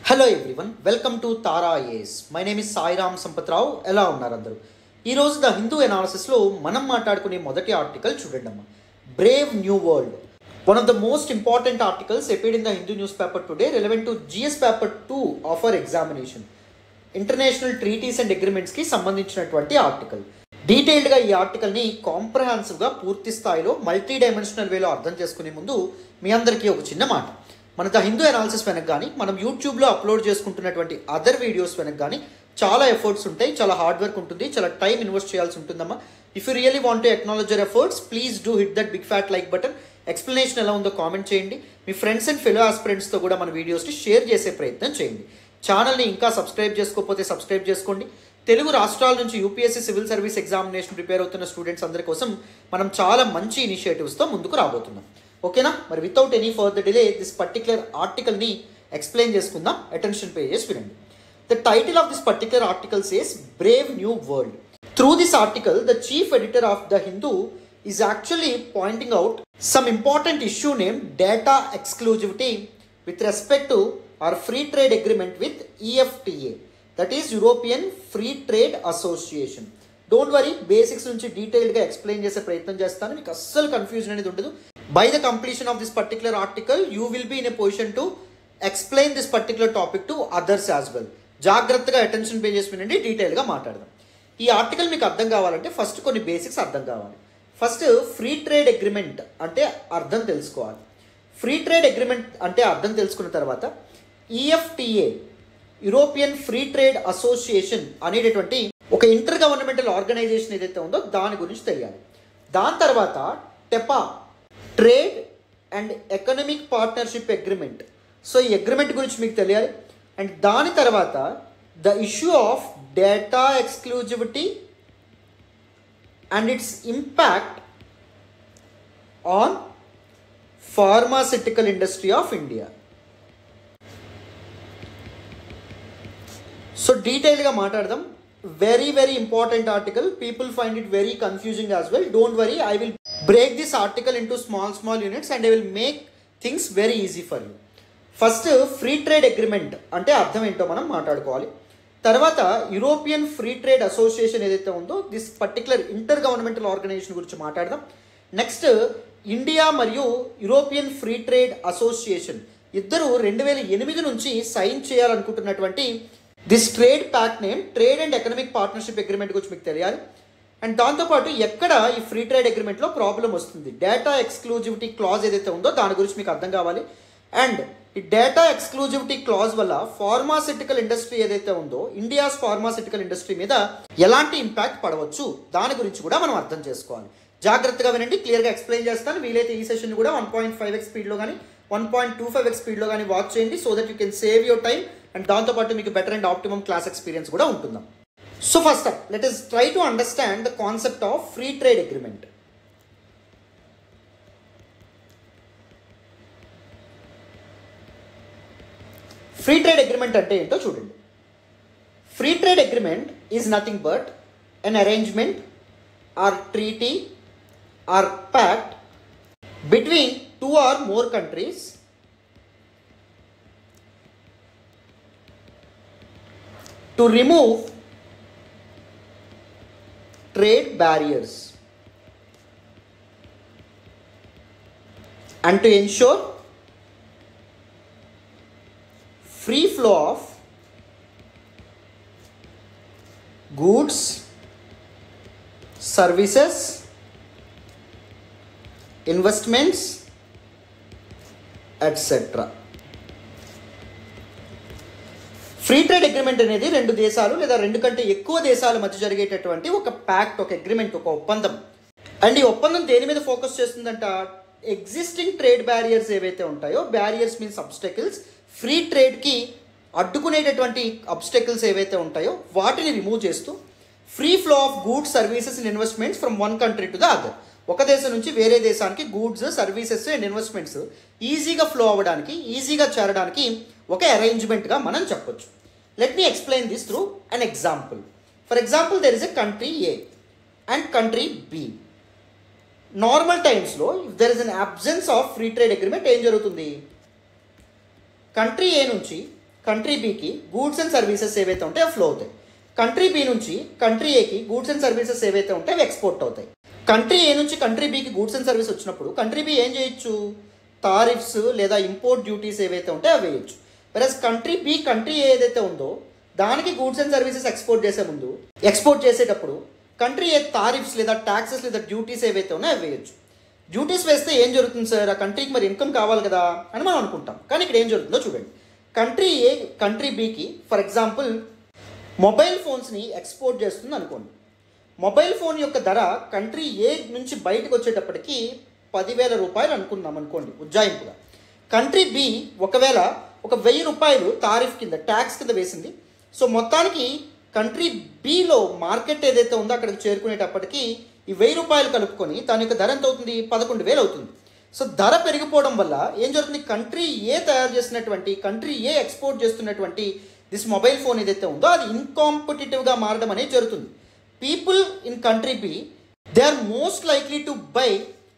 Hello everyone welcome to Tara ace my name is Sairam Sampatrao ఎలా ఉన్నారు అందరూ ఈరోజు ద హిందూ ఎనాలిసిస్లో మనం మాట్లాడుకునే మొదటి ఆర్టికల్ చూడండి అమ్మా brave new world one of the most important articles appeared in the Hindu newspaper today relevant to GS paper two of our examination international treaties and అగ్రిమెంట్స్కి సంబంధించినటువంటి ఆర్టికల్ డీటెయిల్డ్గా ఈ ఆర్టికల్ని కాంప్రహాన్సివ్గా పూర్తి స్థాయిలో మల్టీ డైమెన్షనల్ వేలో అర్థం చేసుకునే ముందు మీ అందరికీ ఒక చిన్న మాట మన ద హిందూ అనాలిసిస్ వెనక కానీ మనం యూట్యూబ్లో అప్లోడ్ చేసుకుంటున్నటువంటి అదర్ వీడియోస్ వెనక కానీ చాలా ఎఫర్ట్స్ ఉంటాయి చాలా హార్డ్ వర్క్ ఉంటుంది చాలా టైం ఇన్వెస్ట్ చేయాల్సి ఉంటుందమ్మా if you really want to acknowledge your efforts please do hit that big fat like button explanation ఎలా ఉందో కామెంట్ చేయండి మీ ఫ్రెండ్స్ అండ్ ఫెలో ఆస్పిరెంట్స్తో కూడా మన వీడియోస్ని షేర్ చేసే ప్రయత్నం చేయండి ఛానల్ని ఇంకా సబ్స్క్రైబ్ చేసుకోకపోతే సబ్స్క్రైబ్ చేసుకోండి తెలుగు రాష్ట్రాల నుంచి UPSC civil service examination prepare అవుతున్న స్టూడెంట్స్ అందరి కోసం మనం చాలా మంచి ఇనిషియేటివ్స్తో ముందుకు రాబోతున్నాం ఓకేనా మరి without any further delay this particular ఆర్టికల్ని ఎక్స్ప్లెయిన్ చేసుకుందాం అటెన్షన్ పే చేసి వినండి the title of this particular article says brave new world through this article the chief editor of the Hindu is actually pointing out some important issue name data exclusivity with respect to our free trade agreement with EFTA that is European free trade association don't worry basics నుంచి డీటెయిల్డ్గా explain చేసే ప్రయత్నం చేస్తాను మీకు అస్సలు confusion అనేది ఉండదు by the completion of this particular article you will be in a position to explain this particular topic to others as well జాగ్రత్తగా అటెన్షన్ పే చేసి వినండి డీటెయిల్గా మాట్లాడదాం ఈ ఆర్టికల్ మీకు అర్థం కావాలంటే ఫస్ట్ కొన్ని బేసిక్స్ అర్థం కావాలి ఫస్ట్ ఫ్రీ ట్రేడ్ అగ్రిమెంట్ అంటే అర్థం తెలుసుకోవాలి ఫ్రీ ట్రేడ్ అగ్రిమెంట్ అంటే అర్థం తెలుసుకున్న తర్వాత EFTA European free trade association అనేటటువంటి ఒక ఇంటర్ గవర్నమెంటల్ ఆర్గనైజేషన్ ఏదైతే ఉందో దాని గురించి తెలియాలి దాని తర్వాత TEPA trade and economic partnership agreement so ఈ అగ్రిమెంట్ గురించి మీకు తెలియాలి అండ్ దాని తర్వాత the issue of data exclusivity and its impact on pharmaceutical industry of India so డీటెయిల్గా మాట్లాడదాం very very important article people find it very confusing as well don't worry I will break this article into small small units and I will make things very easy for you first free trade agreement అంటే అర్థం ఏంటో మనం మాట్లాడుకోవాలి తర్వాత European free trade association ఏదైతే ఉందో this particular inter governmental organisation గురించి మాట్లాడదాం నెక్స్ట్ ఇండియా మరియు యూరోపియన్ ఫ్రీ ట్రేడ్ అసోసియేషన్ ఇద్దరు రెండు వేల ఎనిమిది నుంచి సైన్ చేయాలనుకుంటున్నటువంటి this trade pact name trade and economic partnership agreement గురించి మీకు తెలియాలి అండ్ దాంతోపాటు ఎక్కడ ఈ ఫ్రీ ట్రేడ్ అగ్రిమెంట్లో ప్రాబ్లం వస్తుంది డేటా ఎక్స్క్లూజివిటీ క్లాజ్ ఏదైతే ఉందో దాని గురించి మీకు అర్థం కావాలి అండ్ ఈ డేటా ఎక్స్క్లూజివిటీ క్లాజ్ వల్ల ఫార్మాసిటికల్ ఇండస్ట్రీ ఏదైతే ఉందో ఇండియాస్ ఫార్మాసిటికల్ ఇండస్ట్రీ మీద ఎలాంటి ఇంపాక్ట్ పడవచ్చు దాని గురించి కూడా మనం అర్థం చేసుకోవాలి జాగ్రత్తగా వినండి క్లియర్గా ఎక్స్ప్లెయిన్ చేస్తాను వీలైతే ఈ సెషన్ కూడా వన్ పాయింట్ ఫైవ్ ఎక్స్ స్పీడ్లో కానీ one point two five x స్పీడ్లో కానీ వాచ్ చేయండి so that you can save your time and దాంతోపాటు మీకు better and optimum class experience కూడా ఉంటుందాం so first up let us try to understand the concept of free trade agreement free trade agreement అంటే ఏంటో చూడండి free trade agreement is nothing but an arrangement or treaty or pact between two or more countries to remove trade barriers and to ensure free flow of goods, services, investments, etc. Free trade agreement అనేది రెండు దేశాలు లేదా రెండు కంటే ఎక్కువ దేశాల మధ్య జరిగేటటువంటి ఒక ప్యాక్ట్ ఒక అగ్రిమెంట్ ఒక ఒప్పందం అండ్ ఈ ఒప్పందం దేని మీద ఫోకస్ చేస్తుందంట ఎగ్జిస్టింగ్ ట్రేడ్ బ్యారియర్స్ ఏవైతే ఉంటాయో బ్యారియర్స్ మీన్స్ అబ్స్టెకిల్స్ ఫ్రీ ట్రేడ్కి అడ్డుకునేటటువంటి అబ్స్టెకిల్స్ ఏవైతే ఉంటాయో వాటిని రిమూవ్ చేస్తూ free flow of goods services and investments from one country to the other ఒక దేశం నుంచి వేరే దేశానికి గూడ్స్ సర్వీసెస్ అండ్ ఇన్వెస్ట్మెంట్స్ ఈజీగా ఫ్లో అవ్వడానికి ఈజీగా చేరడానికి ఒక అరేంజ్మెంట్గా మనం చెప్పొచ్చు let me explain this through an example for example there is a country A and country B normal టైమ్స్లో if there is an absence of free trade agreement ఏం జరుగుతుంది కంట్రీ ఏ నుంచి కంట్రీ బికి గూడ్స్ అండ్ సర్వీసెస్ ఏవైతే ఉంటాయో అవి flow అవుతాయి country B నుంచి కంట్రీ ఏకి గూడ్స్ అండ్ సర్వీసెస్ ఏవైతే ఉంటాయో అవి ఎక్స్పోర్ట్ అవుతాయి కంట్రీ ఏ నుంచి కంట్రీ బికి గూడ్స్ అండ్ సర్వీస్ వచ్చినప్పుడు కంట్రీ బి ఏం చేయొచ్చు తారిఫ్స్ లేదా ఇంపోర్ట్ డ్యూటీస్ ఏవైతే ఉంటాయో అవి వేయచ్చు versus country B country A ఏదైతే ఉందో దానికి గూడ్స్ అండ్ సర్వీసెస్ ఎక్స్పోర్ట్ చేసే ముందు ఎక్స్పోర్ట్ చేసేటప్పుడు కంట్రీ ఏ తారిఫ్స్ లేదా ట్యాక్సెస్ లేదా డ్యూటీస్ ఏవైతే ఉన్నాయో అవి వేయచ్చు డ్యూటీస్ వేస్తే ఏం జరుగుతుంది సార్ ఆ కంట్రీకి మరి ఇన్కమ్ కావాలి కదా అని మనం అనుకుంటాం కానీ ఇక్కడ ఏం జరుగుతుందో చూడండి కంట్రీ ఏ కంట్రీ బికి ఫర్ ఎగ్జాంపుల్ మొబైల్ ఫోన్స్ని ఎక్స్పోర్ట్ చేస్తుంది అనుకోండి మొబైల్ ఫోన్ యొక్క ధర కంట్రీ ఏ నుంచి బయటకు వచ్చేటప్పటికి పదివేల రూపాయలు అనుకుందాం అనుకోండి ఉజ్జాయింపుగా కంట్రీ బి ఒకవేళ ఒక వెయ్యి రూపాయలు తారిఫ్ కింద ట్యాక్స్ కింద వేసింది సో మొత్తానికి కంట్రీ బిలో మార్కెట్ ఏదైతే ఉందో అక్కడికి చేరుకునేటప్పటికి ఈ వెయ్యి రూపాయలు కలుపుకొని దాని యొక్క ధర ఎంత అవుతుంది పదకొండు వేలు అవుతుంది సో ధర పెరిగిపోవడం వల్ల ఏం జరుగుతుంది కంట్రీ ఏ తయారు చేసినటువంటి కంట్రీ ఏ ఎక్స్పోర్ట్ చేస్తున్నటువంటి దిస్ మొబైల్ ఫోన్ ఏదైతే ఉందో అది ఇన్కాంపిటేటివ్గా మారడం అనేది జరుగుతుంది people in country B they are most likely to buy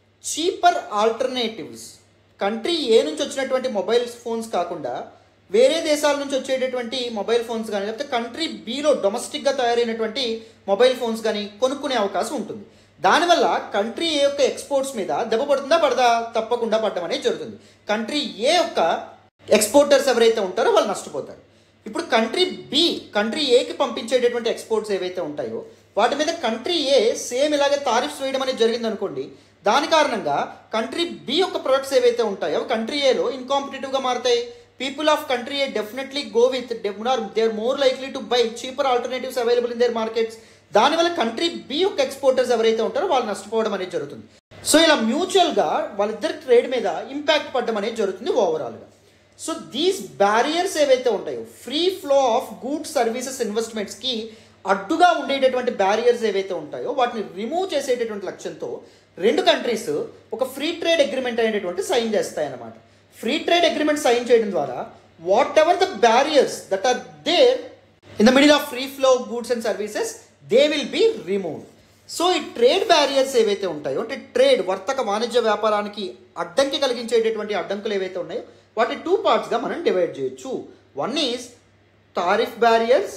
cheaper alternatives country A నుంచి వచ్చినటువంటి మొబైల్ ఫోన్స్ కాకుండా వేరే దేశాల నుంచి వచ్చేటటువంటి మొబైల్ ఫోన్స్ కానీ లేకపోతే కంట్రీ బిలో డొమెస్టిక్గా తయారైనటువంటి మొబైల్ ఫోన్స్ కానీ కొనుక్కునే అవకాశం ఉంటుంది దానివల్ల కంట్రీ ఏ యొక్క ఎక్స్పోర్ట్స్ మీద దెబ్బ పడుతుందా పడదా తప్పకుండా పడడం అనేది జరుగుతుంది కంట్రీ ఏ యొక్క ఎక్స్పోర్టర్స్ ఎవరైతే ఉంటారో వాళ్ళు నష్టపోతారు ఇప్పుడు కంట్రీ బి కంట్రీ ఏకి పంపించేటటువంటి ఎక్స్పోర్ట్స్ ఏవైతే ఉంటాయో వాటి మీద కంట్రీ ఏ సేమ్ ఇలాగే తారిఫ్స్ వేయడం అనేది జరిగింది అనుకోండి దాని కారణంగా కంట్రీ బి యొక్క ప్రొడక్ట్స్ ఏవైతే ఉంటాయో కంట్రీ ఏలో ఇన్కాంపిటేటివ్గా మారుతాయి people of country A definitely go with they are more likely to buy cheaper alternatives available in their markets దానివల్ల కంట్రీ బి యొక్క ఎక్స్పోర్టర్స్ ఎవరైతే ఉంటారో వాళ్ళు నష్టపోవడం అనేది జరుగుతుంది సో ఇలా మ్యూచువల్గా వాళ్ళిద్దరి ట్రేడ్ మీద ఇంపాక్ట్ పడడం అనేది జరుగుతుంది ఓవరాల్గా సో దీస్ బ్యారియర్స్ ఏవైతే ఉంటాయో free flow of goods services ఇన్వెస్ట్మెంట్స్కి అడ్డుగా ఉండేటటువంటి బ్యారియర్స్ ఏవైతే ఉంటాయో వాటిని రిమూవ్ చేసేటటువంటి లక్ష్యంతో రెండు కంట్రీస్ ఒక ఫ్రీ ట్రేడ్ అగ్రిమెంట్ అనేటటువంటి సైన్ చేస్తాయన్నమాట ఫ్రీ ట్రేడ్ అగ్రిమెంట్ సైన్ చేయడం ద్వారా whatever the barriers that are there in the middle of free flow goods and services they will be remove so ఈ trade barriers ఏవైతే ఉంటాయో అంటే trade వర్తక వాణిజ్య వ్యాపారానికి అడ్డంకి కలిగించేటటువంటి అడ్డంకులు ఏవైతే ఉన్నాయో వాటి టూ పార్ట్స్గా మనం డివైడ్ చేయొచ్చు one is tariff barriers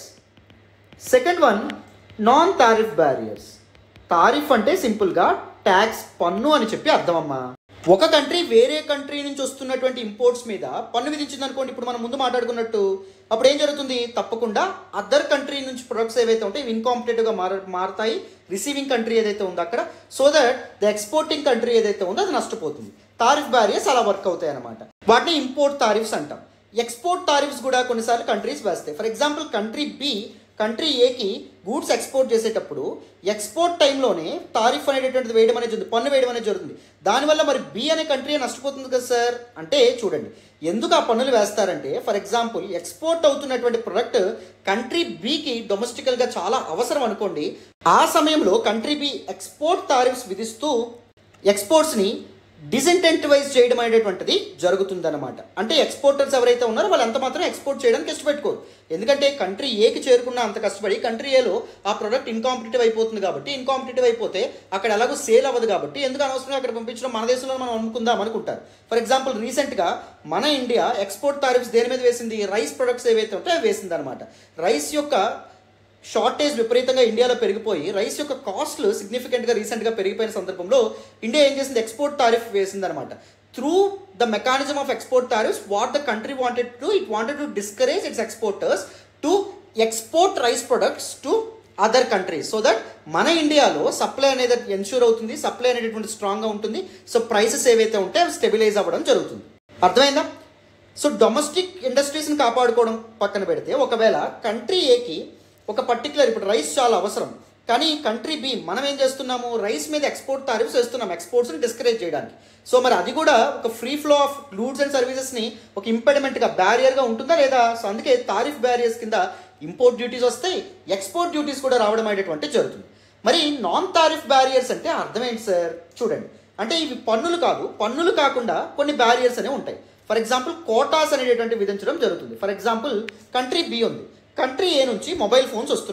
second one non tariff barriers tariff అంటే సింపుల్గా ట్యాక్స్ పన్ను అని చెప్పి అర్థం అమ్మా ఒక కంట్రీ వేరే కంట్రీ నుంచి వస్తున్నటువంటి ఇంపోర్ట్స్ మీద పన్ను విధించింది అనుకోండి ఇప్పుడు మనం ముందు మాట్లాడుకున్నట్టు అప్పుడు ఏం జరుగుతుంది తప్పకుండా అదర్ కంట్రీ నుంచి ప్రొడక్ట్స్ ఏవైతే ఉంటాయి ఇన్కాంపిటేటివ్గా మార మారుతాయి రిసీవింగ్ కంట్రీ ఏదైతే ఉందో అక్కడ so that the exporting country ఏదైతే ఉందో అది నష్టపోతుంది తారిఫ్ బ్యారియర్స్ అలా వర్క్ అవుతాయి అనమాట వాటిని ఇంపోర్ట్ తారిఫ్స్ అంటాం ఎక్స్పోర్ట్ తారిఫ్స్ కూడా కొన్నిసార్లు కంట్రీస్ వేస్తాయి for example country B country ఏకి గూడ్స్ ఎక్స్పోర్ట్ చేసేటప్పుడు ఎక్స్పోర్ట్ టైంలోనే తారిఫ్ అనేటటువంటిది వేయడం అనేది జరుగుతుంది పన్ను వేయడం అనేది జరుగుతుంది దానివల్ల మరి బి అనే కంట్రీ నష్టపోతుంది కదా సార్ అంటే చూడండి ఎందుకు ఆ పన్నులు వేస్తారంటే ఫర్ ఎగ్జాంపుల్ ఎక్స్పోర్ట్ అవుతున్నటువంటి ప్రొడక్ట్ కంట్రీ బికి డొమెస్టికల్గా చాలా అవసరం అనుకోండి ఆ సమయంలో కంట్రీ బి ఎక్స్పోర్ట్ తారిఫ్స్ విధిస్తూ ఎక్స్పోర్ట్స్ని డిసెంటెంటివైజ్ చేయడం అనేటువంటిది జరుగుతుందన్నమాట అంటే ఎక్స్పోర్టర్స్ ఎవరైతే ఉన్నారో వాళ్ళు ఎంత మాత్రం ఎక్స్పోర్ట్ చేయడానికి ఇష్టపెట్టుకోరు ఎందుకంటే కంట్రీ ఏకి చేరుకున్న అంత కష్టపడి కంట్రీ ఏలో ఆ ప్రోడక్ట్ ఇన్కాంపిటేటివ్ అయిపోతుంది కాబట్టి ఇన్కాంపిటేటివ్ అయిపోతే అక్కడ ఎలాగో సేల్ అవ్వదు కాబట్టి ఎందుకు అనవసరంగా అక్కడ పంపించడం మన దేశంలో మనం అమ్ముకుందాం అనుకుంటారు ఫర్ ఎగ్జాంపుల్ రీసెంట్గా మన ఇండియా ఎక్స్పోర్ట్ టారిఫ్స్ దేని మీద వేసింది రైస్ ప్రొడక్ట్స్ ఏవైతే ఉంటాయో అవి వేసింది అనమాట రైస్ యొక్క షార్టేజ్ విపరీతంగా ఇండియాలో పెరిగిపోయి రైస్ యొక్క కాస్ట్లు సిగ్నిఫికెంట్గా రీసెంట్గా పెరిగిపోయిన సందర్భంలో ఇండియా ఏం చేసింది ఎక్స్పోర్ట్ టారిఫ్ వేసిందనమాట through the mechanism of export tariffs what the country wanted to it wanted to discourage its exporters to export rice products to other countries so that మన ఇండియాలో సప్లై అనేది ఎన్ష్యూర్ అవుతుంది supply అనేటటువంటి స్ట్రాంగ్గా ఉంటుంది so prices ఏవైతే ఉంటే అవి స్టెబిలైజ్ అవ్వడం జరుగుతుంది అర్థమైందా సో డొమెస్టిక్ ఇండస్ట్రీస్ని కాపాడుకోవడం పక్కన పెడితే ఒకవేళ కంట్రీ ఏకి ఒక పర్టికులర్ ఇప్పుడు రైస్ చాలా అవసరం కానీ కంట్రీ బి మనం ఏం చేస్తున్నాము రైస్ మీద ఎక్స్పోర్ట్ టారిఫ్స్ వేస్తున్నాం ఎక్స్పోర్ట్స్ని డిస్కరేజ్ చేయడానికి సో మరి అది కూడా ఒక free flow of goods and సర్వీసెస్ని ఒక ఇంపెడిమెంట్గా బ్యారియర్గా ఉంటుందా లేదా సో అందుకే తారిఫ్ బ్యారియర్స్ కింద ఇంపోర్ట్ డ్యూటీస్ వస్తాయి ఎక్స్పోర్ట్ డ్యూటీస్ కూడా రావడం అనేటువంటి జరుగుతుంది మరి నాన్ తారిఫ్ బ్యారియర్స్ అంటే అర్థం ఏంటి సార్ చూడండి అంటే ఇవి పన్నులు కాదు పన్నులు కాకుండా కొన్ని బ్యారియర్స్ అనేవి ఉంటాయి ఫర్ ఎగ్జాంపుల్ కోటాస్ అనేటటువంటి విధించడం జరుగుతుంది ఫర్ ఎగ్జాంపుల్ కంట్రీ బి ఉంది కంట్రీ ఏ నుంచి మొబైల్ ఫోన్స్ వస్తున్నాయి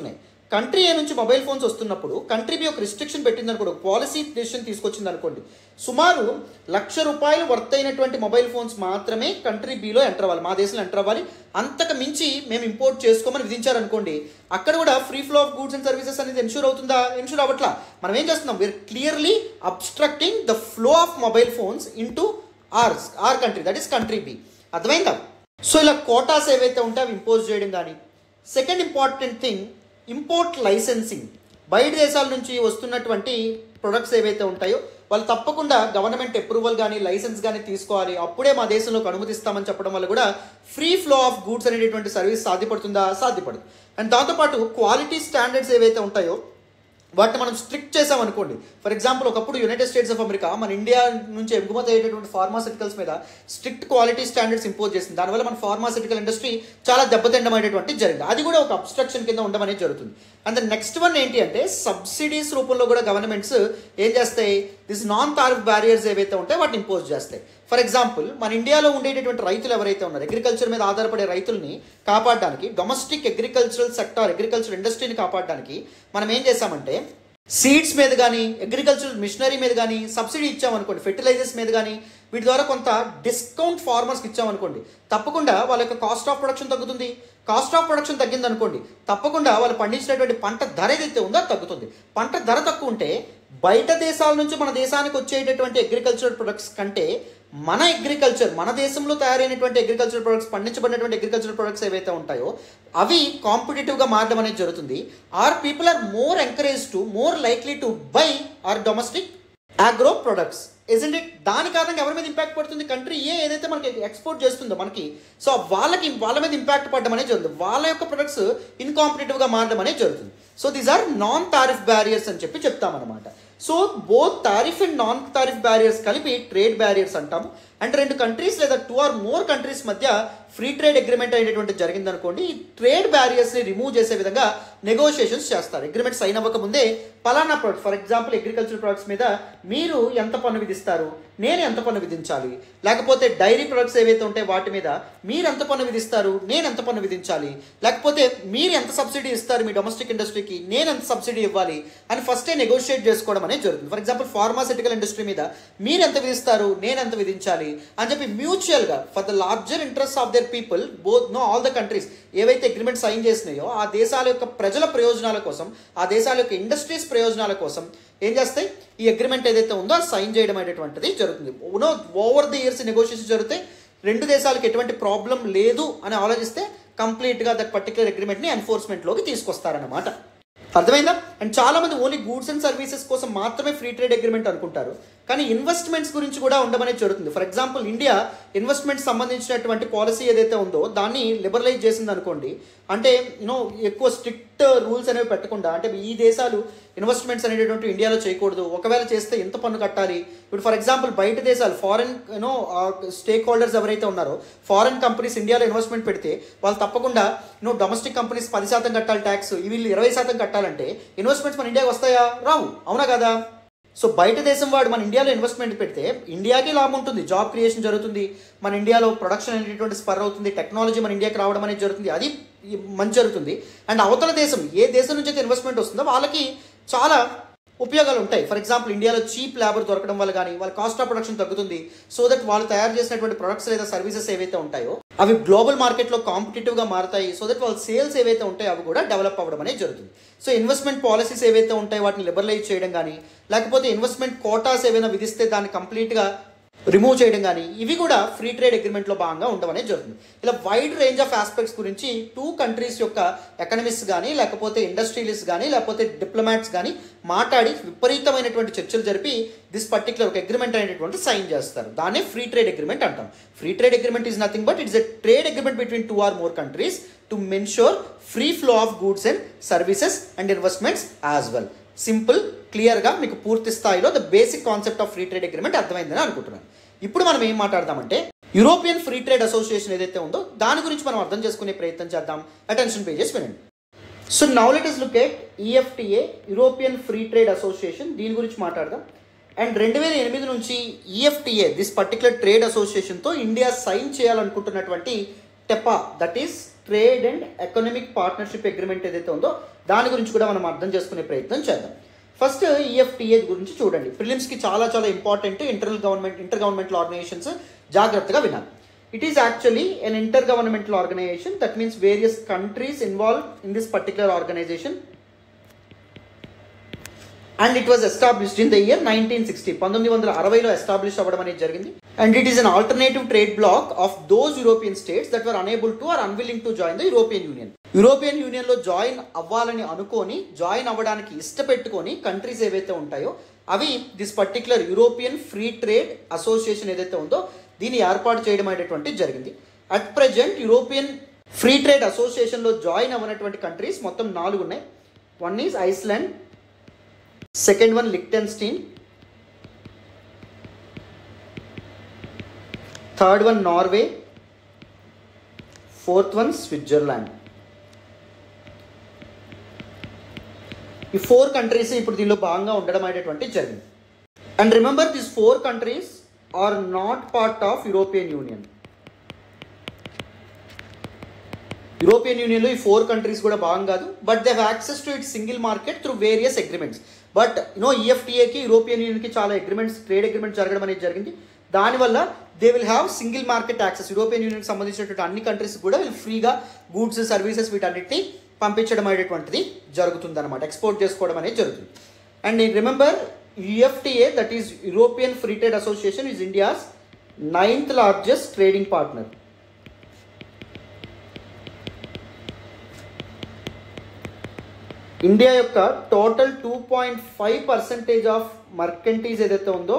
కంట్రీ ఏ నుంచి మొబైల్ ఫోన్స్ వస్తున్నప్పుడు కంట్రీ బి ఒక రిస్ట్రిక్షన్ పెట్టింది అనుకోండి ఒక పాలసీ డెసిషన్ తీసుకొచ్చింది అనుకోండి సుమారు లక్ష రూపాయలు వర్త్ అయినటువంటి మొబైల్ ఫోన్స్ మాత్రమే కంట్రీ బిలో ఎంటర్ అవ్వాలి మా దేశంలో ఎంటర్ అవ్వాలి అంతకు మించి మేము ఇంపోర్ట్ చేసుకోమని విధించారనుకోండి అక్కడ కూడా free flow of goods and services అనేది ఎన్షూర్ అవుతుందా ఎన్షూర్ అవ్వట్లా మనం ఏం చేస్తున్నాం we are clearly obstructing the flow of mobile phones into our our country that is country B అర్థమైందా సో ఇలా కోటాస్ ఏవైతే ఉంటే అవి ఇంపోజ్ చేయడం కానీ second important thing import licensing బయట దేశాల నుంచి వస్తున్నటువంటి ప్రొడక్ట్స్ ఏవైతే ఉంటాయో వాళ్ళు తప్పకుండా గవర్నమెంట్ అప్రూవల్ కానీ లైసెన్స్ కానీ తీసుకోవాలి అప్పుడే మా దేశంలోకి అనుమతిస్తామని చెప్పడం వల్ల కూడా ఫ్రీ ఫ్లో ఆఫ్ గూడ్స్ అనేటటువంటి సర్వీస్ సాధ్యపడుతుందా సాధ్యపడదు అండ్ దాంతోపాటు క్వాలిటీ స్టాండర్డ్స్ ఏవైతే ఉంటాయో వాటిని మనం స్ట్రిక్ట్ చేసాం అనుకోండి ఫర్ ఎగ్జాంపుల్ ఒకప్పుడు యునైటెడ్ స్టేట్స్ ఆఫ్ అమెరికా మన ఇండియా నుంచి ఎగుమతి అయ్యేటటువంటి ఫార్మాసిటికల్స్ మీద స్ట్రిక్ట్ క్వాలిటీ స్టాండర్డ్స్ ఇంపోజ్ చేసింది దానివల్ల మన ఫార్మాసిటికల్ ఇండస్ట్రీ చాలా దెబ్బతిండమైనటువంటి జరిగింది అది కూడా ఒక అబ్స్ట్రక్షన్ కింద ఉండడం అనేది జరుగుతుంది అండ్ ద నెక్స్ట్ వన్ ఏంటి అంటే సబ్సిడీస్ రూపంలో కూడా గవర్నమెంట్స్ ఏం చేస్తాయి దిస్ నాన్ టారిఫ్ బ్యారియర్స్ ఏవైతే ఉంటాయో వాటిని ఇంపోజ్ చేస్తాయి ఫర్ ఎగ్జాంపుల్ మన ఇండియాలో ఉండేటటువంటి రైతులు ఎవరైతే ఉన్నారో అగ్రికల్చర్ మీద ఆధారపడే రైతుల్ని కాపాడడానికి డొమెస్టిక్ అగ్రికల్చరల్ సెక్టార్ అగ్రికల్చర్ ఇండస్ట్రీని కాపాడడానికి మనం ఏం చేసామంటే సీడ్స్ మీద కానీ అగ్రికల్చర్ మిషనరీ మీద కానీ సబ్సిడీ ఇచ్చామనుకోండి ఫెర్టిలైజర్స్ మీద కానీ వీటి ద్వారా కొంత డిస్కౌంట్ ఫార్మర్స్కి ఇచ్చామనుకోండి తప్పకుండా వాళ్ళ యొక్క కాస్ట్ ఆఫ్ ప్రొడక్షన్ తగ్గుతుంది కాస్ట్ ఆఫ్ ప్రొడక్షన్ తగ్గింది అనుకోండి తప్పకుండా వాళ్ళు పండించినటువంటి పంట ధర ఏదైతే ఉందో అది తగ్గుతుంది పంట ధర తక్కువ ఉంటే బయట దేశాల నుంచి మన దేశానికి వచ్చేటటువంటి అగ్రికల్చర్ ప్రొడక్ట్స్ కంటే మన అగ్రికల్చర్ మన దేశంలో తయారైనటువంటి అగ్రికల్చర్ ప్రొడక్ట్స్ పండించబడినటువంటి అగ్రికల్చర్ ప్రొడక్ట్స్ ఏవైతే ఉంటాయో అవి కాంపిటేటివ్గా మారడం అనేది జరుగుతుంది or people are more encourage to more likely to buy our domestic agro products isn't it దాని కారణంగా ఎవరి మీద ఇంపాక్ట్ పడుతుంది కంట్రీ ఏ ఏదైతే మనకి ఎక్స్పోర్ట్ చేస్తుందో మనకి సో వాళ్ళకి వాళ్ళ మీద ఇంపాక్ట్ పడడం అనేది జరుగుతుంది వాళ్ళ యొక్క ప్రొడక్ట్స్ ఇన్కాంపిటేటివ్గా మారడం అనేది జరుగుతుంది so these are non tariff barriers అని చెప్పి చెప్తామన్నమాట so both tariff and non tariff barriers కలిపి ట్రేడ్ బ్యారియర్స్ అంటాము అండ్ రెండు కంట్రీస్ లేదా టూ ఆర్ మోర్ కంట్రీస్ మధ్య ఫ్రీ ట్రేడ్ అగ్రిమెంట్ అయినటువంటి జరిగిందనుకోండి ఈ ట్రేడ్ బ్యారియర్స్ని రిమూవ్ చేసే విధంగా నెగోషియేషన్స్ చేస్తారు అగ్రిమెంట్ సైన్ అవ్వక ముందే పలానా product for example agriculture products మీద మీరు ఎంత పన్ను విధిస్తారు నేను ఎంత పన్ను విధించాలి లేకపోతే డైరీ ప్రొడక్ట్స్ ఏవైతే ఉంటాయి వాటి మీద మీరు ఎంత పన్ను విధిస్తారు నేను ఎంత పన్ను విధించాలి లేకపోతే మీరు ఎంత సబ్సిడీ ఇస్తారు మీ డొమెస్టిక్ ఇండస్ట్రీకి నేను ఎంత సబ్సిడీ ఇవ్వాలి అని ఫస్టే నెగోషియేట్ చేసుకోవడం అనేది జరుగుతుంది ఫర్ ఎగ్జాంపుల్ ఫార్మాసిటికల్ ఇండస్ట్రీ మీద మీరు ఎంత విధిస్తారు నేను ఎంత విధించాలి అని చెప్పి మ్యూచువల్గా for the larger interest of their people both no all the countries ఏవైతే అగ్రిమెంట్ సైన్ చేసినాయో ఆ దేశాల యొక్క ప్రజల ప్రయోజనాల కోసం ఆ దేశాల యొక్క ఇండస్ట్రీస్ ప్రయోజనాల కోసం ఏం చేస్తాయి ఈ అగ్రిమెంట్ ఏదైతే ఉందో అది సైన్ చేయడం అనేటువంటిది జరుగుతుంది no over the years negotiation జరుగుతాయి రెండు దేశాలకు ఎటువంటి ప్రాబ్లం లేదు అని ఆలోచిస్తే కంప్లీట్గా దట్ పర్టికులర్ అగ్రిమెంట్ని ఎన్ఫోర్స్మెంట్లోకి తీసుకొస్తారన్నమాట అర్థమైందా అండ్ చాలా మంది ఓన్లీ గూడ్స్ అండ్ సర్వీసెస్ కోసం మాత్రమే ఫ్రీ ట్రేడ్ అగ్రిమెంట్ అనుకుంటారు కానీ ఇన్వెస్ట్మెంట్స్ గురించి కూడా ఉండమనేది జరుగుతుంది ఫర్ ఎగ్జాంపుల్ ఇండియా ఇన్వెస్ట్మెంట్ సంబంధించినటువంటి పాలసీ ఏదైతే ఉందో దాన్ని లిబరలైజ్ చేసింది అనుకోండి అంటే యూనో ఎక్కువ స్ట్రిక్ట్ రూల్స్ అనేవి పెట్టకుండా అంటే ఈ దేశాలు ఇన్వెస్ట్మెంట్స్ అనేటటువంటి ఇండియాలో చేయకూడదు ఒకవేళ చేస్తే ఎంత పన్ను కట్టాలి ఇప్పుడు ఫర్ ఎగ్జాంపుల్ బయట దేశాలు ఫారెన్ యూనో స్టేక్ హోల్డర్స్ ఎవరైతే ఉన్నారో ఫారెన్ కంపెనీస్ ఇండియాలో ఇన్వెస్ట్మెంట్ పెడితే వాళ్ళు తప్పకుండా యూనో డొమెస్టిక్ కంపెనీస్ పది శాతం కట్టాలి ట్యాక్స్ వీళ్ళు ఇరవై శాతం కట్టాలంటే ఇన్వెస్ట్మెంట్స్ మన ఇండియాకి వస్తాయా రావు అవునా కదా సో బయట దేశం వాడు మన ఇండియాలో ఇన్వెస్ట్మెంట్ పెడితే ఇండియాకి లాభం ఉంటుంది జాబ్ క్రియేషన్ జరుగుతుంది మన ఇండియాలో ప్రొడక్షన్ అనేటువంటి స్పర్ అవుతుంది టెక్నాలజీ మన ఇండియాకి రావడం అనేది జరుగుతుంది అది మంచి జరుగుతుంది అండ్ అవతల దేశం ఏ దేశం నుంచి అయితే ఇన్వెస్ట్మెంట్ వస్తుందో వాళ్ళకి చాలా ఉపయోగాలు ఉంటాయి ఫర్ ఎగ్జాంపుల్ ఇండియాలో చీప్ లేబర్ దొరకడం వల్ల కానీ వాళ్ళ కాస్ట్ ఆఫ్ ప్రొడక్షన్ తగ్గుతుంది సో దట్ వాళ్ళు తయారు చేసినటువంటి ప్రొడక్ట్స్ లేదా సర్వీసెస్ ఏవైతే ఉంటాయో అవి గ్లోబల్ మార్కెట్లో కాంపిటేటివ్గా మారుతాయి సో దట్ వాళ్ళ సేల్స్ ఏవైతే ఉంటాయో అవి కూడా డెవలప్ అవ్వడం అనేది జరుగుతుంది సో ఇన్వెస్ట్మెంట్ పాలసీస్ ఏవైతే ఉంటాయో వాటిని లిబరలైజ్ చేయడం కానీ లేకపోతే ఇన్వెస్ట్మెంట్ కోటాస్ ఏవైనా విధిస్తే దాన్ని కంప్లీట్గా రిమూవ్ చేయడం కానీ ఇవి కూడా ఫ్రీ ట్రేడ్ అగ్రిమెంట్లో భాగంగా ఉండడం అనేది జరుగుతుంది ఇలా వైడ్ రేంజ్ ఆఫ్ ఆస్పెక్ట్స్ గురించి టూ కంట్రీస్ యొక్క ఎకనమిస్ట్ కానీ లేకపోతే ఇండస్ట్రియలిస్ట్ కానీ లేకపోతే డిప్లొమాట్స్ కానీ మాట్లాడి విపరీతమైనటువంటి చర్చలు జరిపి దిస్ పర్టికులర్ ఒక అగ్రిమెంట్ అనేటువంటి సైన్ చేస్తారు దాన్నే ఫ్రీ ట్రేడ్ అగ్రిమెంట్ అంటాం free trade agreement is nothing but it's a trade agreement between two or more countries to ensure free flow of goods and services and investments as well simple క్లియర్గా మీకు పూర్తి స్థాయిలో the basic concept of free trade agreement అర్థమైందని అనుకుంటున్నాను ఇప్పుడు మనం ఏం మాట్లాడదామంటే యూరోపియన్ ఫ్రీ ట్రేడ్ అసోసియేషన్ ఏదైతే ఉందో దాని గురించి మనం అర్థం చేసుకునే ప్రయత్నం చేద్దాం అటెన్షన్ పేజెస్ వినండి so now let us look at EFTA European free trade association దీని గురించి మాట్లాడదాం అండ్ రెండు వేల ఎనిమిది నుంచి ఈఎఫ్టిఏ దిస్ పర్టికులర్ ట్రేడ్ అసోసియేషన్తో ఇండియా సైన్ చేయాలనుకుంటున్నటువంటి TEPA that is trade and economic partnership agreement ఏదైతే ఉందో దాని గురించి కూడా మనం అర్థం చేసుకునే ప్రయత్నం చేద్దాం ఫస్ట్ ఈఎఫ్టీఏ గురించి చూడండి ప్రిలిమ్స్కి చాలా చాలా important internal government inter governmental organisations జాగ్రత్తగా వినాలి it is actually an inter governmental organisation that means various countries involve in this particular organisation and it was established in the year nineteen sixty పంతొమ్మిది వందల అరవైలో establish అవ్వడం అనేది జరిగింది and it is an alternative trade bloc of those European states that were unable to or unwilling to join the European union European union లో join అవ్వాలని అనుకొని join అవ్వడానికి ఇష్టపెట్టుకొని కంట్రీస్ ఏవైతే ఉంటాయో అవి this particular European free trade association ఏదైతే ఉందో దీన్ని ఏర్పాటు చేయడం అనేటువంటి జరిగింది at present European free trade అసోసియేషన్లో జాయిన్ అవ్వనటువంటి కంట్రీస్ మొత్తం నాలుగు ఉన్నాయి one is Iceland second one Liechtenstein third one Norway fourth one Switzerland ఈ ఫోర్ కంట్రీస్ ఇప్పుడు దీనిలో భాగంగా ఉండడం అనేటువంటి జరిగింది and remember this four countries are not part of European union యూరోపియన్ యూనియన్లో ఈ ఫోర్ కంట్రీస్ కూడా భాగం కాదు but they have access to it single market through various agreements but you know ఈఎఫ్టీఏకి యూరోపియన్ యూనియన్కి చాలా అగ్రిమెంట్స్ ట్రేడ్ అగ్రిమెంట్ జరగడం అనేది జరిగింది దానివల్ల they will have single market access European యూనియన్కి సంబంధించినటువంటి అన్ని కంట్రీస్ కూడా వీళ్ళు ఫ్రీగా గూడ్స్ సర్వీసెస్ వీటన్నిటిని పంపించడం అనేటువంటిది జరుగుతుంది అనమాట ఎక్స్పోర్ట్ చేసుకోవడం అనేది జరుగుతుంది and remember EFTA that is European free trade association is India's ninth largest trading partner India యొక్క total two point five percentage of merchandise ఏదైతే ఉందో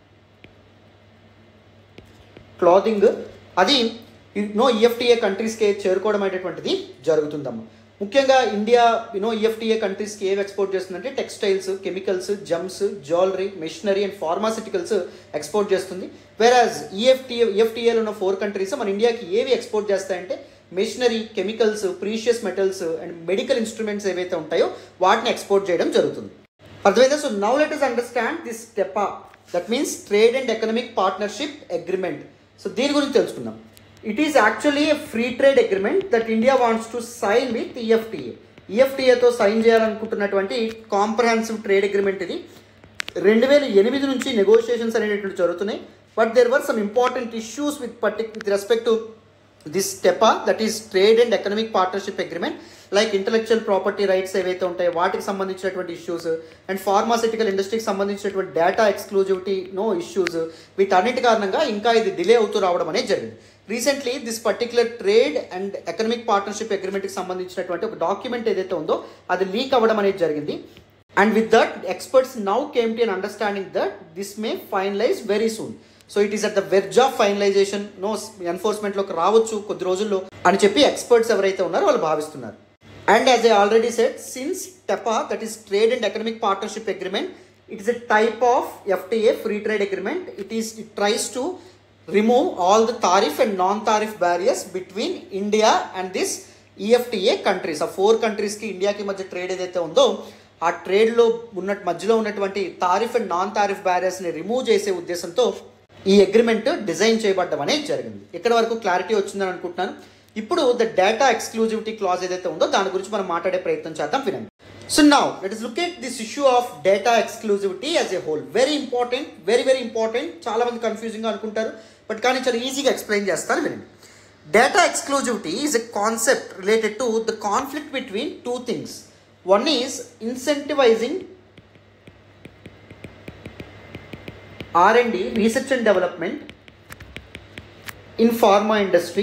క్లాతింగ్ అది నో ఈఎఫ్టీఏ కంట్రీస్కి చేరుకోవడం అనేటువంటిది జరుగుతుందమ్మా ముఖ్యంగా ఇండియా యూనో ఈఎఫ్టీఏ కంట్రీస్కి ఏవి ఎక్స్పోర్ట్ చేస్తుందంటే textiles chemicals gems jewellery machinery and pharmaceuticals export చేస్తుంది వేరాజ్ ఈఎఫ్టీఏ ఈఎఫ్టీఏలో ఉన్న ఫోర్ కంట్రీస్ మన ఇండియాకి ఏవి ఎక్స్పోర్ట్ చేస్తాయంటే machinery chemicals precious metals and medical instruments ఏవైతే ఉంటాయో వాటిని ఎక్స్పోర్ట్ చేయడం జరుగుతుంది అర్థమైందా so now let us understand this TEPA that means trade and economic partnership agreement so దీని గురించి తెలుసుకుందాం it is actually a free trade agreement that India wants to sign with EFTA ఈఎఫ్టీఏతో సైన్ చేయాలనుకుంటున్నటువంటి comprehensive trade agreement ఇది రెండు వేల ఎనిమిది నుంచి నెగోషియేషన్స్ అనేటువంటి జరుగుతున్నాయి but there were some important issues with particular with respect to this TEPA that is trade and economic partnership agreement like intellectual property rights ఏవైతే ఉంటాయో వాటికి సంబంధించినటువంటి ఇష్యూస్ అండ్ ఫార్మాసిటికల్ ఇండస్ట్రీకి సంబంధించినటువంటి డేటా ఎక్స్క్లూజివిటీ నో ఇష్యూస్ వీటన్నిటి కారణంగా ఇంకా ఇది డిలే అవుతూ రావడం అనేది జరిగింది recently this particular trade and economic partnership అగ్రిమెంట్కి సంబంధించినటువంటి ఒక డాక్యుమెంట్ ఏదైతే ఉందో అది లీక్ అవ్వడం అనేది జరిగింది and with that experts now came to an understanding that this may finalise very soon so it is at the verge of finalisation no ఎన్ఫోర్స్మెంట్లోకి రావచ్చు కొద్ది రోజుల్లో అని చెప్పి ఎక్స్పర్ట్స్ ఎవరైతే ఉన్నారో వాళ్ళు భావిస్తున్నారు and as I already said since TEPA that is trade and economic partnership agreement it is a type of FTA free trade agreement it is it tries to remove all the tariff and non tariff barriers between India and this EFTA countries ఆ four కంట్రీస్కి ఇండియాకి మధ్య trade ఏదైతే ఉందో ఆ ట్రేడ్లో ఉన్న మధ్యలో ఉన్నటువంటి తారిఫ్ అండ్ నాన్ తారిఫ్ బ్యారియర్స్ని రిమూవ్ చేసే ఉద్దేశంతో ఈ అగ్రిమెంట్ డిజైన్ చేయబడ్డం అనేది జరిగింది ఇక్కడ వరకు క్లారిటీ వచ్చిందని అనుకుంటున్నాను ఇప్పుడు ద డేటా ఎక్స్క్లూజివిటీ క్లాజ్ ఏదైతే ఉందో దాని గురించి మనం మాట్లాడే ప్రయత్నం చేద్దాం వినండి so now let us look at this issue of data exclusivity as a whole very important very very important చాలా మంది కన్ఫ్యూజింగ్గా అనుకుంటారు బట్ కానీ చాలా ఈజీగా ఎక్స్ప్లెయిన్ చేస్తాను వినండి data exclusivity is a concept related to the conflict between two things one is incentivising R&D, research and development in pharma industry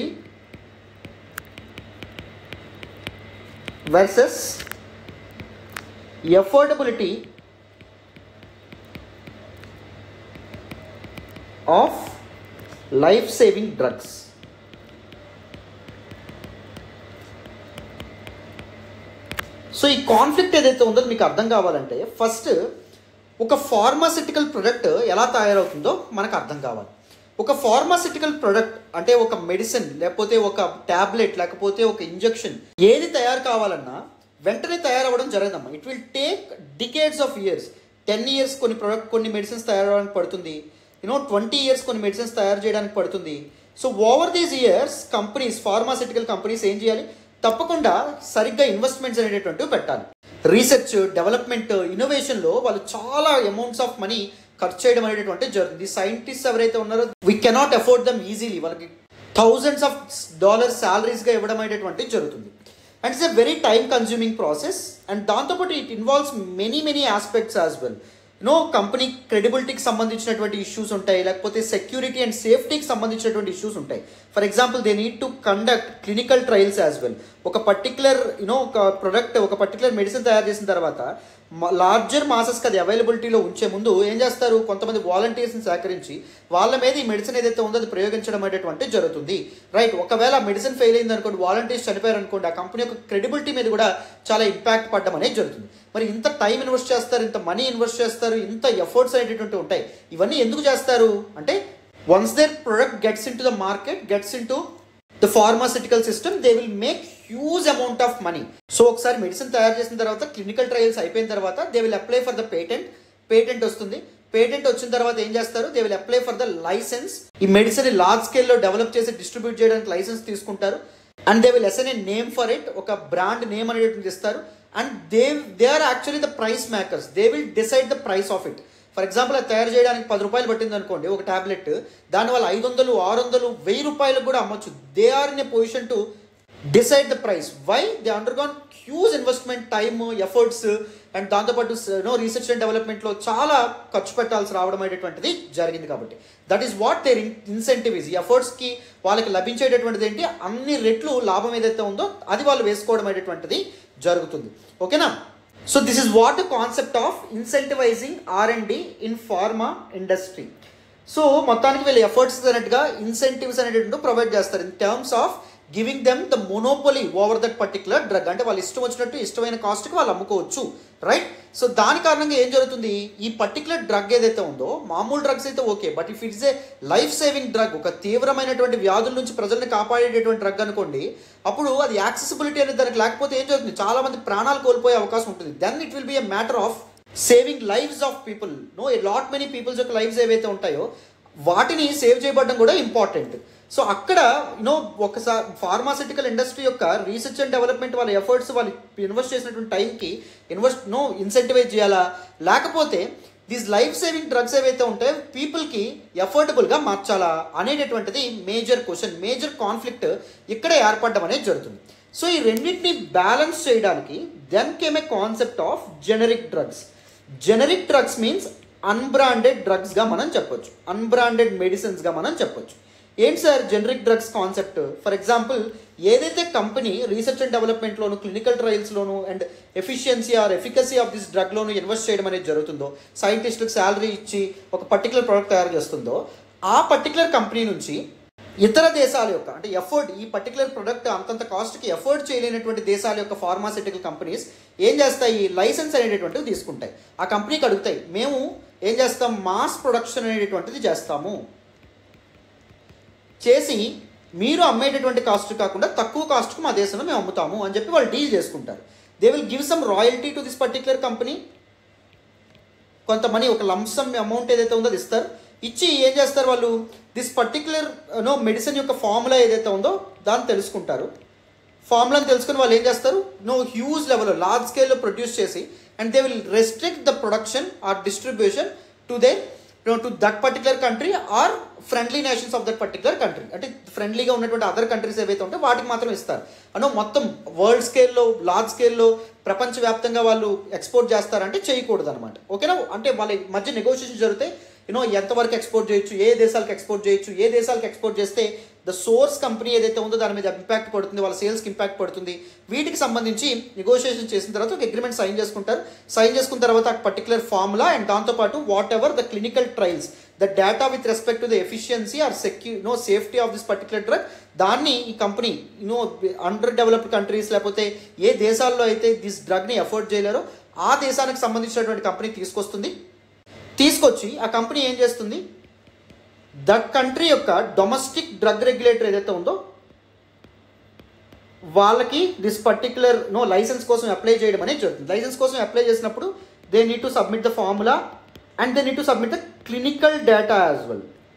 versus affordability of life-saving drugs. So ఈ conflict ఏదైతే ఉందో మీకు అర్థం కావాలంటే ఫస్ట్ ఒక pharmaceutical product ఎలా తయారవుతుందో మనకు అర్థం కావాలి ఒక ఫార్మాసిటికల్ ప్రొడక్ట్ అంటే ఒక మెడిసిన్ లేకపోతే ఒక ట్యాబ్లెట్ లేకపోతే ఒక ఇంజెక్షన్ ఏది తయారు కావాలన్నా వెంటనే తయారవ్వడం జరగదమ్మా it will take decades of years ten years కొన్ని ప్రొడక్ట్ కొన్ని మెడిసిన్స్ తయారవడానికి పడుతుంది యూనో ట్వంటీ ఇయర్స్ కొన్ని మెడిసిన్స్ తయారు చేయడానికి పడుతుంది so over these years companies pharmaceutical companies ఏం చేయాలి తప్పకుండా సరిగ్గా ఇన్వెస్ట్మెంట్స్ అనేటటువంటివి పెట్టాలి రీసెర్చ్ డెవలప్మెంట్ ఇన్నోవేషన్లో వాళ్ళు చాలా అమౌంట్స్ ఆఫ్ మనీ ఖర్చు చేయడం అనేటటువంటి జరుగుతుంది సైంటిస్ట్ ఎవరైతే ఉన్నారో we cannot afford them easily వాళ్ళకి థౌజండ్స్ ఆఫ్ డాలర్స్ శాలరీస్గా ఇవ్వడం అనేటటువంటి జరుగుతుంది and it's a very time consuming process and దాంతోపాటు it involves many many aspects as well no company క్రెడిబిలిటీకి సంబంధించినటువంటి ఇష్యూస్ ఉంటాయి లేకపోతే సెక్యూరిటీ అండ్ సేఫ్టీకి సంబంధించినటువంటి ఇష్యూస్ ఉంటాయి for example they need to conduct clinical trials as well ఒక particular you know ఒక ప్రొడక్ట్ ఒక పర్టికులర్ మెడిసిన్ తయారు చేసిన తర్వాత లార్జర్ మాసెస్కి అది అవైలబిలిటీలో ఉంచే ముందు ఏం చేస్తారు కొంతమంది వాలంటీర్స్ని సేకరించి వాళ్ళ మీద ఈ మెడిసిన్ ఏదైతే ఉందో అది ప్రయోగించడం అనేటువంటి జరుగుతుంది రైట్ ఒకవేళ మెడిసిన్ ఫెయిల్ అయింది అనుకోండి వాలంటీర్స్ చనిపోయారు అనుకోండి ఆ కంపెనీ యొక్క క్రెడిబిలిటీ మీద కూడా చాలా ఇంపాక్ట్ పడడం అనేది జరుగుతుంది మరి ఇంత టైం ఇన్వెస్ట్ చేస్తారు ఇంత మనీ ఇన్వెస్ట్ చేస్తారు ఇంత ఎఫర్ట్స్ అనేటటువంటి ఉంటాయి ఇవన్నీ ఎందుకు చేస్తారు అంటే once their product gets into the market gets into the pharmaceutical system they will make huge amount of money so ఒకసారి మెడిసిన్ తయారు చేసిన తర్వాత క్లినికల్ ట్రయల్స్ అయిపోయిన తర్వాత they will apply for the patent patent వస్తుంది patent వచ్చిన తర్వాత ఏం చేస్తారు they will apply for the licence ఈ మెడిసిన్ లార్జ్ స్కేల్లో డెవలప్ చేసి డిస్ట్రిబ్యూట్ చేయడానికి లైసెన్స్ తీసుకుంటారు and they will assign a name for it ఒక బ్రాండ్ నేమ్ అనేటువంటి ఇస్తారు and they they are actually the price makers they will decide the price of it for example అది తయారు చేయడానికి పది రూపాయలు పట్టింది అనుకోండి ఒక టాబ్లెట్ దానివల్ల ఐదు వందలు ఆరు వందలు వెయ్యి రూపాయలకు కూడా అమ్మొచ్చు they are in a position to decide the price why they undergone huge investment time efforts and దాంతోపాటు నో రీసెర్చ్ అండ్ డెవలప్మెంట్లో చాలా ఖర్చు పెట్టాల్సి రావడం అనేటువంటిది జరిగింది కాబట్టి that is what their incentive is ఈ ఎఫర్ట్స్కి వాళ్ళకి లభించేటటువంటిది ఏంటి అన్ని రెట్లు లాభం ఏదైతే ఉందో అది వాళ్ళు వేసుకోవడం అనేటువంటిది జరుగుతుంది ఓకేనా so this is what the concept of incentivising R and D in pharma industry so మొత్తానికి వీళ్ళు ఎఫర్ట్స్ అన్నట్టుగా ఇన్సెంటివ్స్ అనేటువంటి ప్రొవైడ్ చేస్తారు in terms of giving them the monopoly over that particular drug అంటే వాళ్ళు ఇష్టం వచ్చినట్టు ఇష్టమైన కాస్ట్కి వాళ్ళు అమ్ముకోవచ్చు రైట్ సో దాని కారణంగా ఏం జరుగుతుంది ఈ పర్టికులర్ డ్రగ్ ఏదైతే ఉందో మామూలు డ్రగ్స్ అయితే okay but if it's a life saving drug ఒక తీవ్రమైనటువంటి వ్యాధుల నుంచి ప్రజల్ని కాపాడేటటువంటి డ్రగ్ అనుకోండి అప్పుడు అది యాక్సెసిబిలిటీ అనేది దానికి లేకపోతే ఏం జరుగుతుంది చాలా మంది ప్రాణాలు కోల్పోయే అవకాశం ఉంటుంది then it will be a matter of saving lifes of people no a lot many peoples యొక్క లైఫ్స్ ఏవైతే ఉంటాయో వాటిని సేవ్ చేయబడడం కూడా ఇంపార్టెంట్ సో అక్కడ యూనో ఒకసారి ఫార్మాసిటికల్ ఇండస్ట్రీ యొక్క రీసెర్చ్ అండ్ డెవలప్మెంట్ వాళ్ళ ఎఫర్ట్స్ వాళ్ళు ఇన్వెస్ట్ చేసినటువంటి టైంకి ఇన్వెస్ట్ నో ఇన్సెంటివైజ్ చేయాలా లేకపోతే దీస్ లైఫ్ సేవింగ్ డ్రగ్స్ ఏవైతే ఉంటాయో పీపుల్కి ఎఫోర్డబుల్గా మార్చాలా అనేటటువంటిది మేజర్ క్వశ్చన్ మేజర్ కాన్ఫ్లిక్ట్ ఇక్కడే ఏర్పడడం అనేది జరుగుతుంది సో ఈ రెండింటిని బ్యాలెన్స్ చేయడానికి then came a concept of generic drugs generic drugs means unbranded డ్రగ్స్గా మనం చెప్పొచ్చు అన్బ్రాండెడ్ మెడిసిన్స్గా మనం చెప్పొచ్చు ఏంటి sir generic drugs concept for example ఏదైతే కంపెనీ రీసెర్చ్ అండ్ డెవలప్మెంట్లోను క్లినికల్ ట్రయల్స్లోను and efficiency or efficacy of this డ్రగ్లోను ఇన్వెస్ట్ చేయడం అనేది జరుగుతుందో సైంటిస్టులకు శాలరీ ఇచ్చి ఒక పర్టికులర్ ప్రోడక్ట్ తయారు చేస్తుందో ఆ పర్టికులర్ కంపెనీ నుంచి ఇతర దేశాల యొక్క అంటే ఎఫర్ట్ ఈ పర్టికులర్ ప్రొడక్ట్ అంతంత కాస్ట్కి ఎఫర్ట్ చేయలేనటువంటి దేశాల యొక్క ఫార్మాసిటికల్ కంపెనీస్ ఏం చేస్తాయి లైసెన్స్ అనేటటువంటివి తీసుకుంటాయి ఆ కంపెనీకి అడుగుతాయి మేము ఏం చేస్తాం మాస్ ప్రొడక్షన్ అనేటటువంటిది చేస్తాము చేసి మీరు అమ్మేటటువంటి కాస్ట్ కాకుండా తక్కువ కాస్ట్కు మా దేశంలో మేము అమ్ముతాము అని చెప్పి వాళ్ళు డీల్ చేసుకుంటారు they will give some royalty to this particular company కొంత మనీ ఒక లంసమ్ అమౌంట్ ఏదైతే ఉందో అది ఇస్తారు ఇచ్చి ఏం చేస్తారు వాళ్ళు దిస్ పర్టికులర్ నో మెడిసిన్ యొక్క ఫార్ములా ఏదైతే ఉందో దాన్ని తెలుసుకుంటారు ఫార్ములాని తెలుసుకుని వాళ్ళు ఏం చేస్తారు నో హ్యూజ్ లెవెల్లో లార్జ్ స్కేల్లో ప్రొడ్యూస్ చేసి and they will restrict the production or distribution to they to that particular country or friendly nations of that particular country అంటే ఫ్రెండ్లీగా ఉన్నటువంటి అదర్ కంట్రీస్ ఏవైతే ఉంటే వాటికి మాత్రం ఇస్తారు అనో మొత్తం వరల్డ్ స్కేల్లో లార్జ్ స్కేల్లో ప్రపంచవ్యాప్తంగా వాళ్ళు ఎక్స్పోర్ట్ చేస్తారంటే చేయకూడదు అనమాట ఓకేనా అంటే వాళ్ళ మధ్య నెగోషియేషన్ జరిగితే యూనో ఎంతవరకు ఎక్స్పోర్ట్ చేయొచ్చు ఏ దేశాలకు ఎక్స్పోర్ట్ చేయొచ్చు ఏ దేశాలకు ఎక్స్పోర్ట్ చేస్తే ద సోర్స్ కంపెనీ ఏదైతే ఉందో దాని మీద ఇంపాక్ట్ పడుతుంది వాళ్ళ సేల్స్కి ఇంపాక్ట్ పడుతుంది వీటికి సంబంధించి నెగోషియేషన్ చేసిన తర్వాత ఒక అగ్రిమెంట్ సైన్ చేసుకుంటారు సైన్ చేసుకున్న తర్వాత ఆ పర్టికులర్ ఫార్ములా అండ్ దాంతోపాటు what whatever the clinical trials the data with respect to the efficiency are సెక్యూ no safety of this particular drug దాన్ని ఈ company you know under developed countries లేకపోతే ఏ దేశాల్లో అయితే దిస్ డ్రగ్ని ఎఫోర్డ్ చేయలేరో ఆ దేశానికి సంబంధించినటువంటి కంపెనీ తీసుకొస్తుంది తీసుకొచ్చి ఆ కంపెనీ ఏం చేస్తుంది దట్ కంట్రీ యొక్క డొమెస్టిక్ డ్రగ్ రెగ్యులేటర్ ఏదైతే ఉందో వాళ్ళకి దిస్ పర్టికులర్ నో లైసెన్స్ కోసం అప్లై చేయడం అనేది జరుగుతుంది లైసెన్స్ కోసం అప్లై చేసినప్పుడు they need to submit the formula and they need to submit the clinical data as well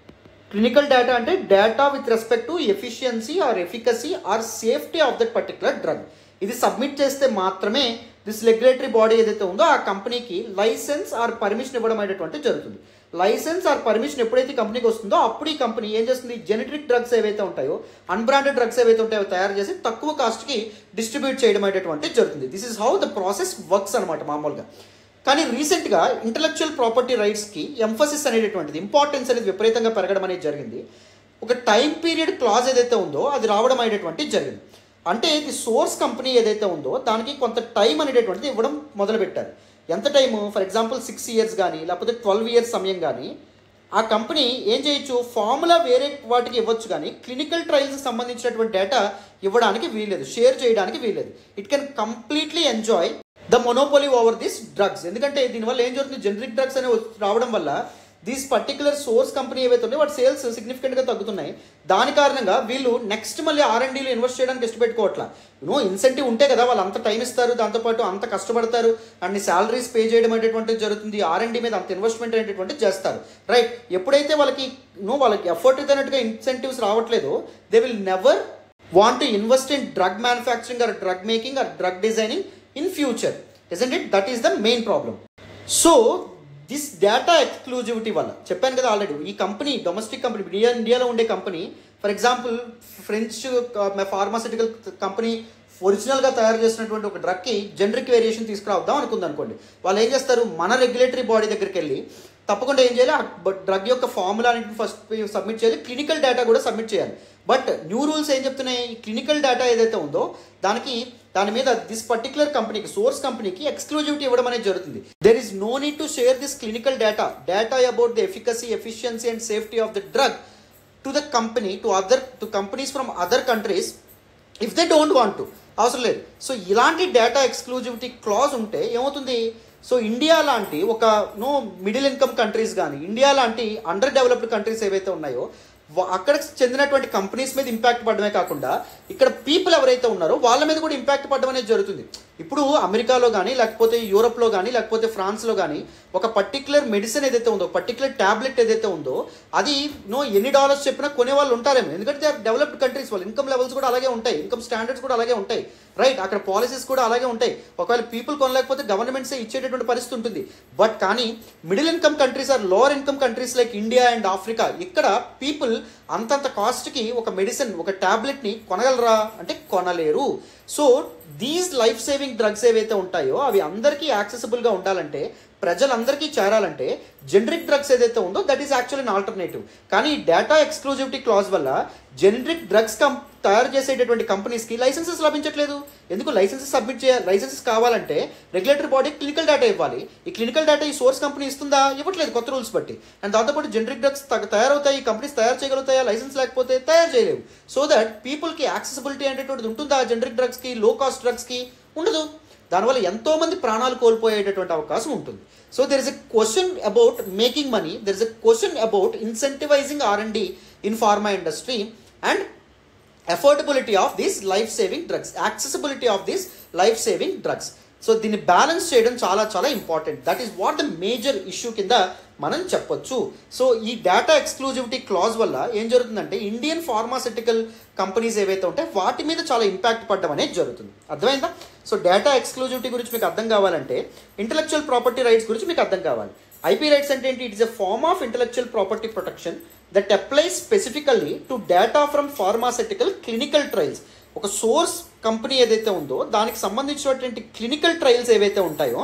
clinical data అంటే data with respect to efficiency or efficacy or safety of that particular drug ఇది submit చేస్తే మాత్రమే this regulatory body ఏదైతే ఉందో ఆ కంపెనీకి licence are permission ఇవ్వడం అనేటువంటి జరుగుతుంది లైసెన్స్ ఆర్ పర్మిషన్ ఎప్పుడైతే కంపెనీకి వస్తుందో అప్పుడు ఈ కంపెనీ ఏం చేస్తుంది జెనరిక్ డ్రగ్స్ ఏవైతే ఉంటాయో అన్బ్రాండెడ్ డ్రగ్స్ ఏవైతే ఉంటాయో తయారు చేసి తక్కువ కాస్ట్కి డిస్ట్రిబ్యూట్ చేయడం అనేటువంటి జరుగుతుంది this is how the process works అనమాట మామూలుగా కానీ రీసెంట్గా ఇంటలెక్చువల్ ప్రాపర్టీ రైట్స్కి ఎంఫసిస్ అనేటటువంటిది ఇంపార్టెన్స్ అనేది విపరీతంగా పెరగడం అనేది జరిగింది ఒక టైం పీరియడ్ క్లాజ్ ఏదైతే ఉందో అది రావడం అనేటటువంటి జరిగింది అంటే ఇది సోర్స్ కంపెనీ ఏదైతే ఉందో దానికి కొంత టైం అనేటటువంటిది ఇవ్వడం మొదలుపెట్టారు ఎంత time for example six years కానీ లేకపోతే ట్వెల్వ్ ఇయర్స్ సమయం కానీ ఆ కంపెనీ ఏం చేయొచ్చు ఫార్ములా వేరే వాటికి ఇవ్వచ్చు కానీ క్లినికల్ ట్రయల్స్కి సంబంధించినటువంటి డేటా ఇవ్వడానికి వీల్లేదు షేర్ చేయడానికి వీల్లేదు it can completely enjoy the monopoly over this drugs ఎందుకంటే దీనివల్ల ఏం జరుగుతుంది జనరిక్ డ్రగ్స్ అనేవి రావడం వల్ల దీస్ పర్టికులర్ సోర్స్ కంపెనీ ఏవైతే ఉన్నాయో వాటి సేల్స్ సిగ్నిఫికెంట్గా తగ్గుతున్నాయి దాని కారణంగా వీళ్ళు నెక్స్ట్ మళ్ళీ ఆర్ అండ్ డీలో ఇన్వెస్ట్ చేయడానికి ఇష్టపెట్టుకోవట్లా యూనో ఇన్సెంటివ్ ఉంటే కదా వాళ్ళు అంత టైం ఇస్తారు దాంతోపాటు అంత కష్టపడతారు అన్ని శాలరీస్ పే చేయడం అనేటువంటిది జరుగుతుంది ఆర్ అండ్ డి మీద అంత ఇన్వెస్ట్మెంట్ అనేటువంటిది చేస్తారు రైట్ ఎప్పుడైతే వాళ్ళకి నో వాళ్ళకి ఎఫర్ట్ అయినట్టుగా ఇన్సెంటివ్స్ రావట్లేదో they will never want to invest in drug manufacturing or drug making or drug designing in future isn't it that is the main problem so this data exclusivity వల్ల చెప్పాను కదా already ఈ company domestic company India ఇండియాలో ఉండే company for example French pharmaceutical company ఒరిజినల్గా తయారు చేసినటువంటి ఒక డ్రగ్కి జనరిక్ వేరియేషన్ తీసుకురావద్దాం అనుకుంది అనుకోండి వాళ్ళు ఏం చేస్తారు మన రెగ్యులేటరీ బాడీ దగ్గరికి వెళ్ళి తప్పకుండా ఏం చేయాలి ఆ డ్రగ్ యొక్క ఫార్ములా ఫస్ట్ సబ్మిట్ చేయాలి క్లినికల్ డేటా కూడా సబ్మిట్ చేయాలి బట్ న్యూ రూల్స్ ఏం చెప్తున్నాయి క్లినికల్ డేటా ఏదైతే ఉందో దానికి దాని మీద దిస్ పర్టికులర్ కంపెనీకి సోర్స్ కంపెనీకి ఎక్స్క్లూజివిటీ ఇవ్వడం అనేది జరుగుతుంది there is no need to share this clinical data data about the efficacy efficiency and safety of the drug to the company to other to companies from other countries if they don't want to అవసరం లేదు so ఇలాంటి data exclusivity clause ఉంటే ఏమవుతుంది so India లాంటి ఒక no middle income countries కానీ India లాంటి under developed countries ఏవైతే ఉన్నాయో అక్కడ చెందినటువంటి కంపెనీస్ మీద ఇంపాక్ట్ పడడమే కాకుండా ఇక్కడ పీపుల్ ఎవరైతే ఉన్నారో వాళ్ళ మీద కూడా ఇంపాక్ట్ పడడం అనేది జరుగుతుంది ఇప్పుడు అమెరికాలో కానీ లేకపోతే యూరోప్లో కానీ లేకపోతే ఫ్రాన్స్లో కానీ ఒక పర్టికులర్ మెడిసిన్ ఏదైతే ఉందో పర్టికులర్ ట్యాబ్లెట్ ఏదైతే ఉందో అది నో ఎన్ని డాలర్స్ చెప్పినా కొనే వాళ్ళు ఉంటారేమో ఎందుకంటే డెవలప్డ్ కంట్రీస్ వాళ్ళు ఇన్కమ్ లెవెల్స్ కూడా అలాగే ఉంటాయి ఇన్కమ్ స్టాండర్డ్స్ కూడా అలాగే ఉంటాయి రైట్ అక్కడ పాలసీస్ కూడా అలాగే ఉంటాయి ఒకవేళ పీపుల్ కొనలేకపోతే గవర్నమెంట్సే ఇచ్చేటటువంటి పరిస్థితి ఉంటుంది బట్ కానీ middle income countries or lower income countries like India and Africa ఇక్కడ పీపుల్ అంతంత కాస్ట్కి ఒక మెడిసిన్ ఒక ట్యాబ్లెట్ని కొనగలరా అంటే కొనలేరు so these life saving drugs ఏవైతే ఉంటాయో అవి అందరికీ యాక్సెసిబుల్గా ఉండాలంటే ప్రజలందరికీ చేరాలంటే జెనరిక్ డ్రగ్స్ ఏదైతే ఉందో that is actual an alternative కానీ డేటా ఎక్స్క్లూజివిటీ క్లాజ్ వల్ల జెనరిక్ డ్రగ్స్ కం తయారు చేసేటటువంటి కంపెనీస్కి లైసెన్సెస్ లభించట్లేదు ఎందుకు లైసెన్సెస్ సబ్మిట్ చేయాలి లైసెన్సెస్ కావాలంటే రెగ్యులేటరీ బాడీ క్లినికల్ డేటా ఇవ్వాలి ఈ క్లినికల్ డేటా ఈ సోర్స్ కంపెనీ ఇస్తుందా ఇవ్వట్లేదు కొత్త రూల్స్ బట్టి అండ్ దాంతోపాటు జెనరిక్ డ్రగ్స్ తయారవుతాయి ఈ కంపెనీస్ తయారు చేయగలుగుతాయా లైసెన్స్ లేకపోతే తయారు చేయలేవు సో దట్ పీపుల్కి యాక్సెసిబిలిటీ అనేటువంటిది ఉంటుందా జెనరిక్ డ్రగ్స్కి లో కాస్ట్ డ్రగ్స్కి ఉండదు దానివల్ల ఎంతో మంది ప్రాణాలు కోల్పోయేటటువంటి అవకాశం ఉంటుంది so there is a question about making money there is a question about incentivising R and D in pharma industry and affordability of these life saving drugs accessibility of these life saving drugs so దీన్ని balance చేయడం చాలా చాలా important that is what the major issue కింద మనం చెప్పొచ్చు so ఈ data exclusivity clause వల్ల ఏం జరుగుతుందంటే ఇండియన్ ఫార్మాసిటికల్ కంపెనీస్ ఏవైతే ఉంటాయి వాటి మీద చాలా ఇంపాక్ట్ పడడం అనేది జరుగుతుంది అర్థమైందా సో డేటా ఎక్స్క్లూజివిటీ గురించి మీకు అర్థం కావాలంటే ఇంటలెక్చువల్ ప్రాపర్టీ రైట్స్ గురించి మీకు అర్థం కావాలి ఐపీ రైట్స్ అంటే ఏంటి it is a form of intellectual property protection that applies specifically to data from pharmaceutical clinical trials ఒక సోర్స్ కంపెనీ ఏదైతే ఉందో దానికి సంబంధించినటువంటి క్లినికల్ ట్రయల్స్ ఏవైతే ఉంటాయో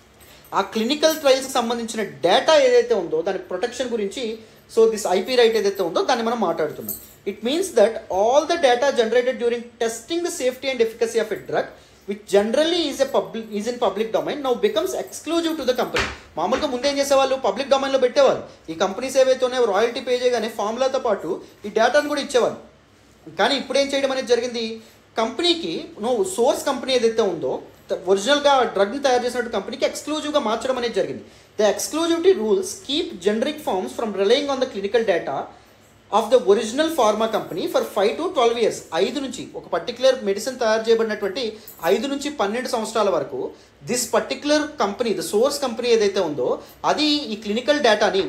ఆ క్లినికల్ ట్రయల్స్కి సంబంధించిన డేటా ఏదైతే ఉందో దాని ప్రొటెక్షన్ గురించి సో దిస్ ఐపీ రైట్ ఏదైతే ఉందో దాన్ని మనం మాట్లాడుతున్నాం it means that all the data generated during testing the safety and efficacy of a drug which generally is a public is in public domain now becomes exclusive to the company మామూలుగా ముందు ఏం చేసేవాళ్ళు public డొమైన్లో పెట్టేవాళ్ళు ఈ companies ఏవైతే ఉన్నాయో royalty pay చేయగానే ఫార్ములాతో పాటు ఈ డేటాను కూడా ఇచ్చేవాళ్ళు కానీ ఇప్పుడు ఏం చేయడం అనేది జరిగింది కంపెనీకి నువ్వు సోర్స్ కంపెనీ ఏదైతే ఉందో ఒరిజినల్గా డ్రగ్ని తయారు చేసినట్టు కంపెనీకి ఎక్స్క్లూజివ్గా మార్చడం అనేది జరిగింది the exclusivity rules keep generic firms from relying on the clinical data of the original pharma company for five to twelve years ఐదు నుంచి ఒక పర్టికులర్ మెడిసిన్ తయారు చేయబడినటువంటి ఐదు నుంచి పన్నెండు సంవత్సరాల వరకు this particular company the source company ఏదైతే ఉందో అది ఈ క్లినికల్ డేటాని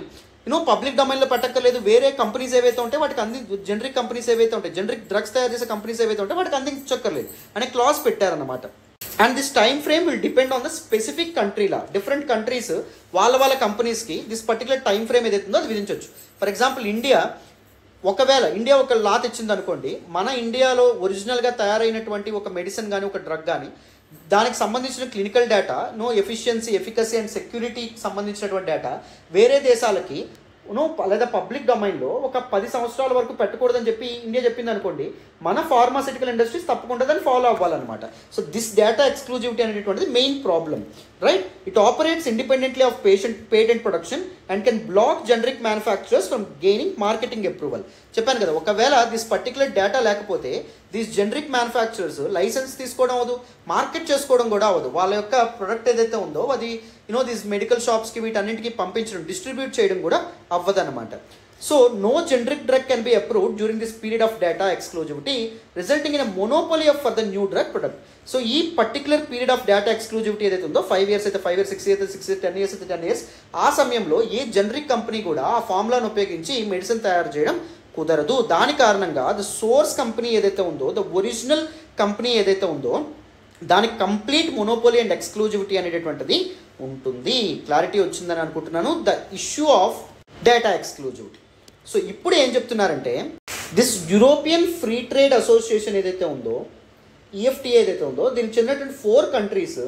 యూనో పబ్లిక్ డొమైన్లో పెట్టక్కర్లేదు వేరే కంపెనీస్ ఏవైతే ఉంటాయి వాటికి అంది జనరిక్ కంపెనీస్ ఏవైతే ఉంటాయి జనరిక్ డ్రగ్స్ తయారు చేసే కంపెనీస్ ఏవైతే ఉంటాయి వాటికి అందించక్కర్లేదు అనే క్లాస్ పెట్టారన్నమాట and this time frame will depend on the specific కంట్రీలా డిఫరెంట్ కంట్రీస్ వాళ్ళ వాళ్ళ కంపెనీస్కి దిస్ పర్టికులర్ టైం ఫ్రేమ్ ఏదైతే ఉందో అది విధించవచ్చు ఫర్ ఎగ్జాంపుల్ ఇండియా ఒకవేళ ఇండియా ఒక లా తెచ్చింది అనుకోండి మన ఇండియాలో ఒరిజినల్గా తయారైనటువంటి ఒక మెడిసిన్ కానీ ఒక డ్రగ్ కానీ దానికి సంబంధించిన clinical data no efficiency efficacy and సెక్యూరిటీకి సంబంధించినటువంటి డేటా వేరే దేశాలకి నో లేదా పబ్లిక్ డొమైన్లో ఒక పది సంవత్సరాల వరకు పెట్టకూడదని చెప్పి ఇండియా చెప్పింది అనుకోండి మన ఫార్మాసిటికల్ ఇండస్ట్రీస్ తప్పకుండా దాన్ని ఫాలో అవ్వాలన్నమాట సో దిస్ డేటా ఎక్స్క్లూజివిటీ అనేటువంటిది main problem right it operates independently of patient patent production and can block generic manufacturers from gaining marketing approval చెప్పాను కదా ఒకవేళ దిస్ పర్టికులర్ డేటా లేకపోతే దిస్ జనరిక్ మ్యానుఫ్యాక్చరర్స్ లైసెన్స్ తీసుకోవడం అవ్వదు market చేసుకోవడం కూడా అవ్వదు వాళ్ళ యొక్క ప్రొడక్ట్ ఏదైతే ఉందో అది యూనో దీస్ మెడికల్ షాప్స్కి వీటన్నింటికి పంపించడం డిస్ట్రిబ్యూట్ చేయడం కూడా అవ్వదన్నమాట so no generic drug can be approved during this period of data exclusivity resulting in monopoly of for the new drug product so ఈ particular period of data exclusivity ఏదైతే ఉందో five years అయితే five years six years six years ten years అయితే ten years ఆ సమయంలో ఏ generic company కూడా ఆ ఫార్ములాను ఉపయోగించి మెడిసిన్ తయారు చేయడం కుదరదు దాని కారణంగా ద సోర్స్ కంపెనీ ఏదైతే ఉందో ద ఒరిజినల్ కంపెనీ ఏదైతే ఉందో దానికి కంప్లీట్ మొనోపోలీ అండ్ ఎక్స్క్లూజివిటీ అనేటటువంటిది ఉంటుంది క్లారిటీ వచ్చిందని అనుకుంటున్నాను the issue of data exclusivity so ఇప్పుడు ఏం చెప్తున్నారంటే this European free trade association ఏదైతే ఉందో ఈఎఫ్టీ ఏదైతే ఉందో దీనికి చెందినటువంటి ఫోర్ కంట్రీస్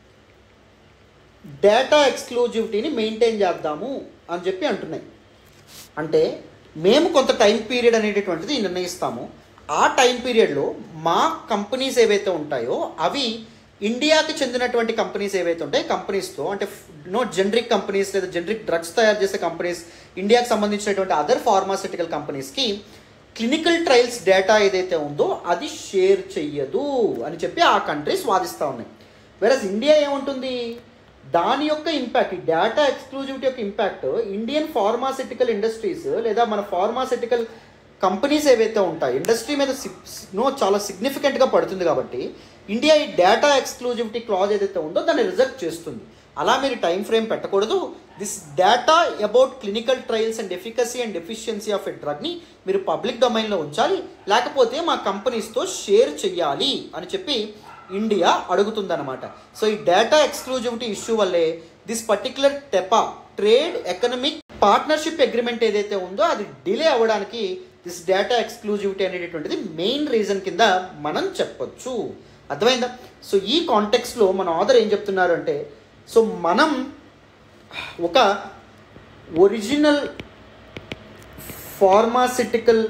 డేటా ఎక్స్క్లూజివిటీని మెయింటైన్ చేద్దాము అని చెప్పి అంటున్నాయి అంటే మేము కొంత టైం పీరియడ్ అనేటటువంటిది నిర్ణయిస్తాము ఆ టైం పీరియడ్లో మా కంపెనీస్ ఏవైతే ఉంటాయో అవి ఇండియాకి చెందినటువంటి కంపెనీస్ ఏవైతే ఉంటాయి కంపెనీస్తో అంటే నో జనరిక్ కంపెనీస్ లేదా జనరిక్ డ్రగ్స్ తయారు చేసే కంపెనీస్ ఇండియాకి సంబంధించినటువంటి అదర్ ఫార్మాసిటికల్ కంపెనీస్కి క్లినికల్ ట్రయల్స్ డేటా ఏదైతే ఉందో అది షేర్ చెయ్యదు అని చెప్పి ఆ కంట్రీస్ వాదిస్తూ ఉన్నాయి వెరస్ ఇండియా ఏముంటుంది దాని యొక్క ఇంపాక్ట్ ఈ డేటా ఎక్స్క్లూజివిటీ యొక్క ఇంపాక్ట్ ఇండియన్ ఫార్మాసిటికల్ ఇండస్ట్రీస్ లేదా మన ఫార్మాసిటికల్ కంపెనీస్ ఏవైతే ఉంటాయి ఇండస్ట్రీ మీద నో చాలా సిగ్నిఫికెంట్గా పడుతుంది కాబట్టి ఇండియా ఈ డేటా ఎక్స్క్లూజివిటీ క్లాజ్ ఏదైతే ఉందో దాన్ని రిజెక్ట్ చేస్తుంది అలా మీరు టైం ఫ్రేమ్ పెట్టకూడదు this data about clinical trials and efficacy and efficiency of a డ్రగ్ని మీరు పబ్లిక్ డొమైన్లో ఉంచాలి లేకపోతే మా కంపెనీస్తో షేర్ చెయ్యాలి అని చెప్పి ఇండియా అడుగుతుందన్నమాట సో ఈ డేటా ఎక్స్క్లూజివిటీ ఇష్యూ వల్లే this particular TEPA trade economic partnership agreement ఏదైతే ఉందో అది డిలే అవ్వడానికి దిస్ డేటా ఎక్స్క్లూజివిటీ అనేటటువంటిది మెయిన్ రీజన్ కింద మనం చెప్పొచ్చు అర్థమైందా సో ఈ కాంటెక్స్లో మన ఆథర్ ఏం చెప్తున్నారు అంటే సో మనం ఒక ఒరిజినల్ ఫార్మాసిటికల్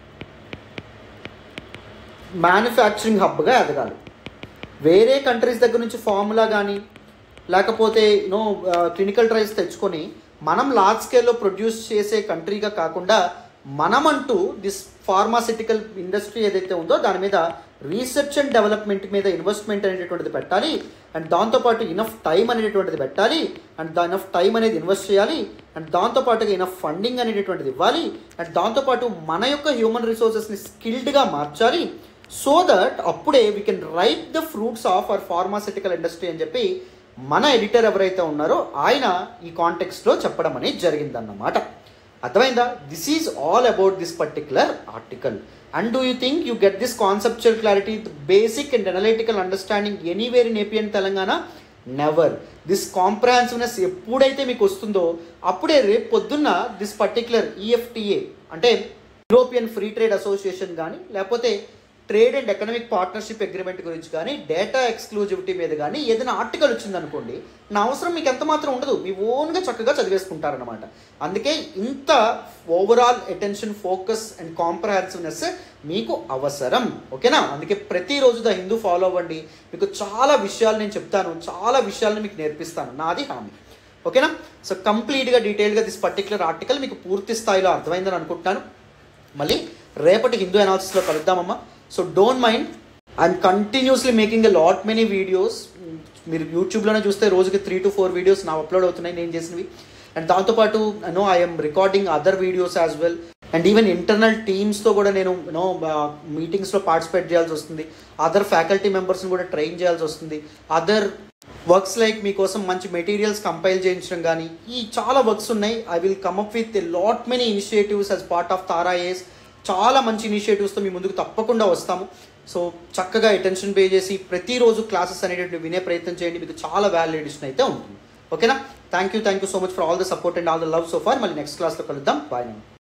మ్యానుఫ్యాక్చరింగ్ హబ్గా ఎదగాలి వేరే కంట్రీస్ దగ్గర నుంచి ఫార్ములా కానీ లేకపోతే యూనో క్లినికల్ ట్రయల్స్ తెచ్చుకొని మనం లార్జ్ స్కేల్లో ప్రొడ్యూస్ చేసే కంట్రీగా కాకుండా మనమంటూ దిస్ ఫార్మాసిటికల్ ఇండస్ట్రీ ఏదైతే ఉందో దాని మీద రీసెర్చ్ అండ్ డెవలప్మెంట్ మీద ఇన్వెస్ట్మెంట్ అనేటటువంటిది పెట్టాలి అండ్ దాంతోపాటు ఇనఫ్ టైం అనేటటువంటిది పెట్టాలి అండ్ దా ఇనఫ్ టైం అనేది ఇన్వెస్ట్ చేయాలి అండ్ దాంతోపాటుగా ఇనఫ్ ఫండింగ్ అనేటటువంటిది ఇవ్వాలి అండ్ దాంతోపాటు మన యొక్క హ్యూమన్ రిసోర్సెస్ని స్కిల్డ్గా మార్చాలి సో దట్ అప్పుడే we can right the fruits of our pharmaceutical industry అని చెప్పి మన ఎడిటర్ ఎవరైతే ఉన్నారో ఆయన ఈ కాంటెక్స్ట్లో చెప్పడం అనేది జరిగిందన్నమాట అర్థమైందా this is all about this particular article and do you think you get this conceptual clarity basic and analytical understanding anywhere in AP and Telangana never this comprehensiveness ఎప్పుడైతే మీకు వస్తుందో అప్పుడే రేపు పొద్దున్న దిస్ పర్టికులర్ ఈఎఫ్టిఏ అంటే యూరోపియన్ ఫ్రీ ట్రేడ్ అసోసియేషన్ కానీ లేకపోతే trade and economic partnership agreement గురించి కానీ డేటా ఎక్స్క్లూజివిటీ మీద కానీ ఏదైనా ఆర్టికల్ వచ్చిందనుకోండి నా అవసరం మీకు ఎంత మాత్రం ఉండదు మీ ఓన్గా చక్కగా చదివేసుకుంటారనమాట అందుకే ఇంత overall attention focus and comprehensiveness మీకు అవసరం ఓకేనా అందుకే ప్రతిరోజు ద హిందూ ఫాలో అవ్వండి మీకు చాలా విషయాలు నేను చెప్తాను చాలా విషయాలను మీకు నేర్పిస్తాను నాది హామీ ఓకేనా సో కంప్లీట్గా డీటెయిల్గా దిస్ పర్టికులర్ ఆర్టికల్ మీకు పూర్తి స్థాయిలో అర్థమైందని అనుకుంటున్నాను మళ్ళీ రేపటి హిందూ అనాలిసిస్లో కలుద్దామమ్మా so don't mind I'm continuously making a lot many videos మీరు యూట్యూబ్లోనే చూస్తే రోజుకి త్రీ టు ఫోర్ వీడియోస్ నా అప్లోడ్ అవుతున్నాయి నేను చేసినవి అండ్ దాంతోపాటు no I'm recording other videos as well and even internal టీమ్స్తో కూడా నేను నో మీటింగ్స్లో పార్టిసిపేట్ చేయాల్సి వస్తుంది అదర్ ఫ్యాకల్టీ మెంబర్స్ని కూడా ట్రైన్ చేయాల్సి వస్తుంది అదర్ వర్క్స్ లైక్ మీకోసం మంచి మెటీరియల్స్ కంపైల్ చేయించడం కానీ ఈ చాలా వర్క్స్ ఉన్నాయి I will come up with a lot many initiatives as part of Tara ace చాలా మంచి ఇనిషియేటివ్స్తో మీ ముందుకు తప్పకుండా వస్తాము సో చక్కగా అటెన్షన్ పే చేసి ప్రతిరోజు క్లాసెస్ అనేటువంటి వినే ప్రయత్నం చేయండి మీకు చాలా వాల్యుయేషన్ అయితే ఉంటుంది ఓకేనా thank you thank you so much for all the support and all the love so far మళ్ళీ నెక్స్ట్ క్లాస్లో కలుద్దాం బాయ్